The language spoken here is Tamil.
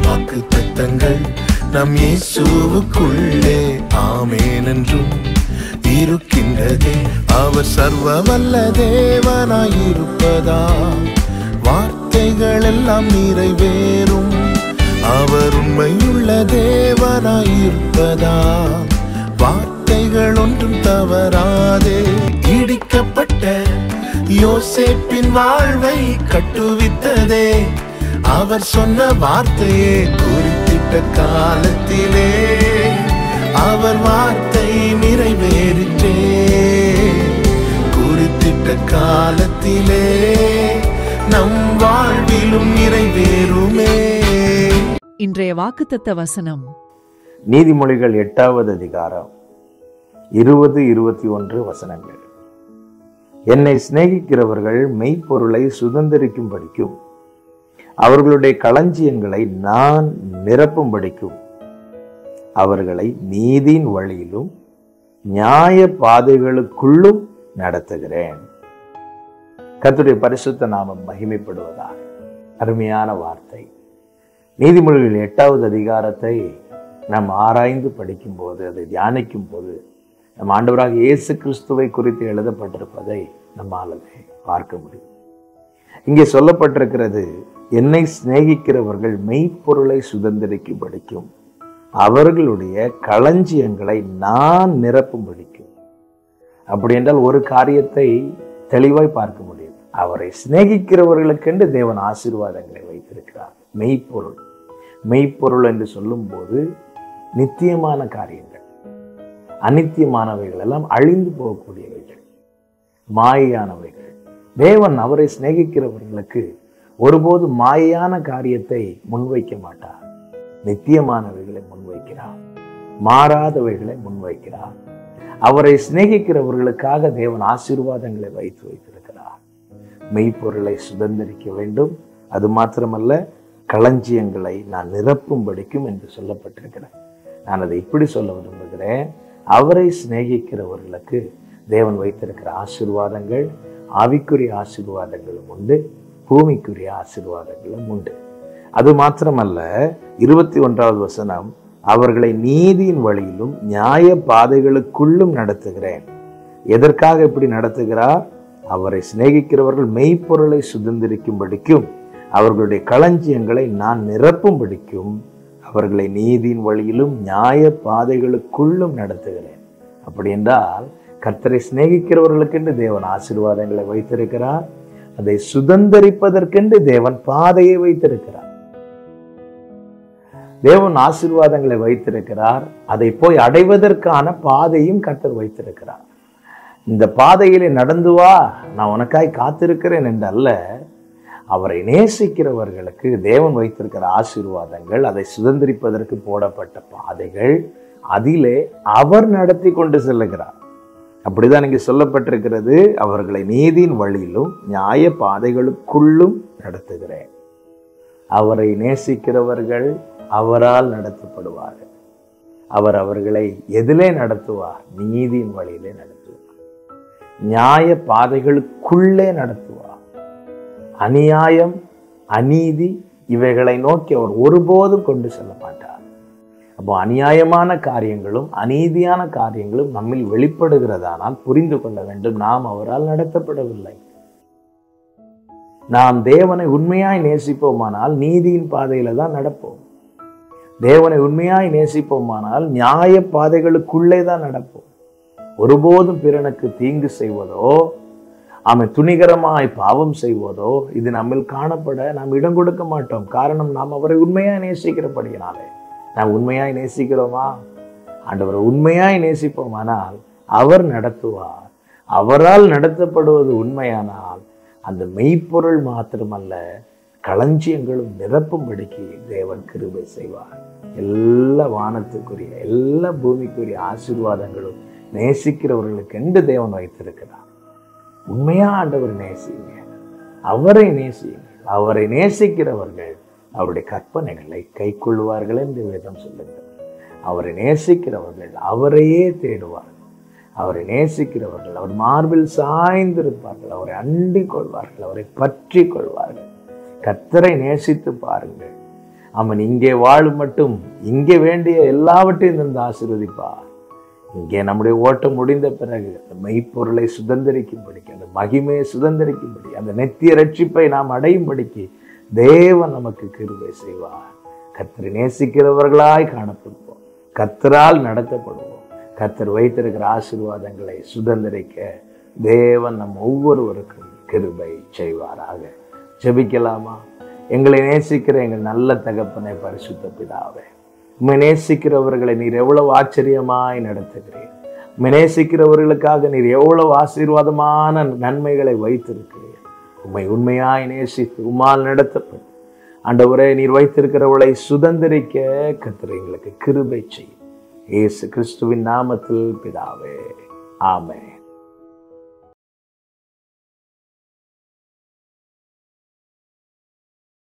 வாக்கு தத்தங்கள் நம் இயேசுவுக்குள்ளே ஆமேன் என்றும் இருக்கின்றதே அவர் சர்வ வல்ல தேவனாயிருப்பதா வார்த்தைகள் எல்லாம் நிறைவேறும் அவர் உண்மையுள்ள தேவனாயிருப்பதா வார்த்தைகள் ஒன்றும் தவறாதே இடிக்கப்பட்ட யோசேப்பின் வாழ்வை கட்டுவித்ததே அவர் சொன்ன வார்த்தையே குறித்திட்ட காலத்திலே அவர் வார்த்தை நிறைவேறிற்றே குறித்திட்ட காலத்திலே நம் வாழ்விலும் நிறைவேறுமே இன்றைய வாக்குத்தத்த வசனம் நீதிமொழிகள் எட்டாவது அதிகாரம் இருபது இருபத்தி ஒன்று வசனங்கள் என்னை சிநேகிக்கிறவர்கள் மெய்ப்பொருளை சுதந்திரிக்கும் படிக்கும் அவர்களுடைய களஞ்சியங்களை நான் நிரப்பும்படிக்கும் அவர்களை நீதியின் வழியிலும் நியாய பாதைகளுக்குள்ளும் நடத்துகிறேன் கர்த்தருடைய பரிசுத்த நாமம் மகிமைப்படுவதாக அருமையான வார்த்தை நீதிமொழிகள் எட்டாவது அதிகாரத்தை நாம் ஆராய்ந்து படிக்கும்போது அதை தியானிக்கும் போது நம் ஆண்டவராக இயேசு கிறிஸ்துவை குறித்து எழுதப்பட்டிருப்பதை நம்மால் அதை பார்க்க முடியும் இங்கே சொல்லப்பட்டிருக்கிறது என்னை சிநேகிக்கிறவர்கள் மெய்ப்பொருளை சுதந்திரிக்கும் படிக்கும் அவர்களுடைய களஞ்சியங்களை நான் நிரப்பும் படிக்கும் அப்படி என்றால் ஒரு காரியத்தை தெளிவாய் பார்க்க முடியும் அவரை சிநேகிக்கிறவர்களுக்கென்று தேவன் ஆசீர்வாதங்களை வைத்திருக்கிறார் மெய்ப்பொருள் மெய்ப்பொருள் என்று சொல்லும்போது நித்தியமான காரியங்கள் அநித்தியமானவைகள் எல்லாம் அழிந்து போகக்கூடியவைகள் மாயையானவைகள் தேவன் அவரை சிநேகிக்கிறவர்களுக்கு ஒருபோது மாயையான காரியத்தை முன்வைக்க மாட்டார் நித்தியமானவைகளை முன்வைக்கிறார் மாறாதவைகளை முன்வைக்கிறார் அவரை சிநேகிக்கிறவர்களுக்காக தேவன் ஆசீர்வாதங்களை வைத்து வைத்திருக்கிறார் மெய்ப்பொருளை சுதந்திரிக்க வேண்டும் அது மாத்திரமல்ல களஞ்சியங்களை நான் நிரப்பும்படிக்கும் என்று சொல்லப்பட்டிருக்கிறேன் நான் அதை இப்படி சொல்ல விரும்புகிறேன் அவரை சிநேகிக்கிறவர்களுக்கு தேவன் வைத்திருக்கிற ஆசீர்வாதங்கள் ஆவிக்குரிய ஆசீர்வாதங்களும் உண்டு பூமிக்குரிய ஆசீர்வாதங்களும் உண்டு அது மாத்திரமல்ல இருபத்தி ஒன்றாவது வசனம் அவர்களை நீதியின் வழியிலும் நியாய பாதைகளுக்குள்ளும் நடத்துகிறேன் எதற்காக இப்படி நடத்துகிறார் அவரை சிநேகிக்கிறவர்கள் மெய்ப்பொருளை சுதந்திரிக்கும்படிக்கும் அவர்களுடைய களஞ்சியங்களை நான் நிரப்பும்படிக்கும் அவர்களை நீதியின் வழியிலும் நியாய பாதைகளுக்குள்ளும் நடத்துகிறேன் அப்படி என்றால் கர்த்தரை சிநேகிக்கிறவர்களுக்கென்று தேவன் ஆசீர்வாதங்களை வைத்திருக்கிறார் அதை சுதந்திரிப்பதற்கென்று தேவன் பாதையை வைத்திருக்கிறார் தேவன் ஆசீர்வாதங்களை வைத்திருக்கிறார் அதை போய் அடைவதற்கான பாதையும் கர்த்தர் வைத்திருக்கிறார் இந்த பாதையிலே நடந்து வா நான் உனக்காய் காத்திருக்கிறேன் என்றல்ல அவரை நேசிக்கிறவர்களுக்கு தேவன் வைத்திருக்கிற ஆசீர்வாதங்கள் அதை சுதந்திரிப்பதற்கு போடப்பட்ட பாதைகள் அதிலே அவர் நடத்தி கொண்டு செல்லுகிறார் அப்படிதான் இங்கே சொல்லப்பட்டிருக்கிறது அவர்களை நீதியின் வழியிலும் நியாய பாதைகளுக்குள்ளும் நடத்துகிறேன் அவரை நேசிக்கிறவர்கள் அவரால் நடத்தப்படுவார்கள் அவர் அவர்களை எதிலே நடத்துவார் நீதியின் வழியிலே நடத்துவார் நியாய பாதைகளுக்குள்ளே நடத்துவார் அநியாயம் அநீதி இவைகளை நோக்கி அவர் ஒருபோதும் கொண்டு செல்ல மாட்டார் அப்போ அநியாயமான காரியங்களும் அநீதியான காரியங்களும் நம்மில் வெளிப்படுகிறதானால் புரிந்து கொள்ள வேண்டும் நாம் அவரால் நடத்தப்படவில்லை நாம் தேவனை உண்மையாய் நேசிப்போமானால் நீதியின் பாதையில தான் நடப்போம் தேவனை உண்மையாய் நேசிப்போமானால் நியாய பாதைகளுக்குள்ளே தான் நடப்போம் ஒருபோதும் பிறனுக்கு தீங்கு செய்வதோ அவன் துணிகரமாய் பாவம் செய்வதோ இது நம்மில் காணப்பட நாம் இடம் கொடுக்க மாட்டோம் காரணம் நாம் அவரை உண்மையாய் நேசிக்கிறபடியினாலே நாம் உண்மையாய் நேசிக்கிறோமா ஆண்டவரை உண்மையாய் நேசிப்போமானால் அவர் நடத்துவார் அவரால் நடத்தப்படுவது உண்மையானால் அந்த மெய்ப்பொருள் மாத்திரமல்ல களஞ்சியங்களும் நிரப்பும்படிக்கு தேவன் கிருபை செய்வார் எல்லா வானத்துக்குரிய எல்லா பூமிக்குரிய ஆசீர்வாதங்களும் நேசிக்கிறவர்களுக்கு என்று தேவன் வைத்திருக்கிறார் உண்மையா ஆண்டவர் நேசிங்க அவரை நேசியுங்கள் அவரை நேசிக்கிறவர்கள் அவருடைய கற்பனைகளை கை கொள்வார்கள் என்று வேதம் சொல்லுங்கள் அவரை நேசிக்கிறவர்கள் அவரையே தேடுவார்கள் அவரை நேசிக்கிறவர்கள் அவர் மார்பில் சாய்ந்திருப்பார்கள் அவரை அண்டிக் கொள்வார்கள் அவரை பற்றி கொள்வார்கள் கத்தரை நேசித்து பாருங்கள் அவன் இங்கே வாழும் மட்டும் இங்கே வேண்டிய எல்லாவற்றையும் தந்து ஆசீர்வதிப்பார் இங்கே நம்முடைய ஓட்டம் முடிந்த பிறகு அந்த மெய்ப்பொருளை சுதந்திரிக்கும்படிக்கு அந்த மகிமையை சுதந்திரிக்கும்படி அந்த நெத்திய ரட்சிப்பை நாம் அடையும்படிக்கு தேவன் நமக்கு கிருபை செய்வார் கத்தரை நேசிக்கிறவர்களாய் காணப்படுவோம் கத்தரால் நடத்தப்படுவோம் கத்தர் வைத்திருக்கிற ஆசீர்வாதங்களை சுதந்திரிக்க தேவன் நம் ஒவ்வொருவருக்கும் கிருபை செய்வாராக ஜெபிக்கலாமா எங்களை நேசிக்கிற எங்கள் நல்ல தகப்பனை பரிசுத்த பிதாவே உம்மை நேசிக்கிறவர்களை நீர் எவ்வளவு ஆச்சரியமாய் நடத்துகிறீர் உம்மை நேசிக்கிறவர்களுக்காக நீர் எவ்வளவு ஆசீர்வாதமான நன்மைகளை வைத்திருக்கிறீர் உம்மை உண்மையாய் நேசித்து உம்மால் நடத்தப்படும் ஆண்டவரே நீர் வைத்திருக்கிறவளை சுதந்திரிக்க கத்திர எங்களுக்கு கிருபை செய்யும் இயேசு கிறிஸ்துவின் நாமத்தில் பிதாவே ஆமென்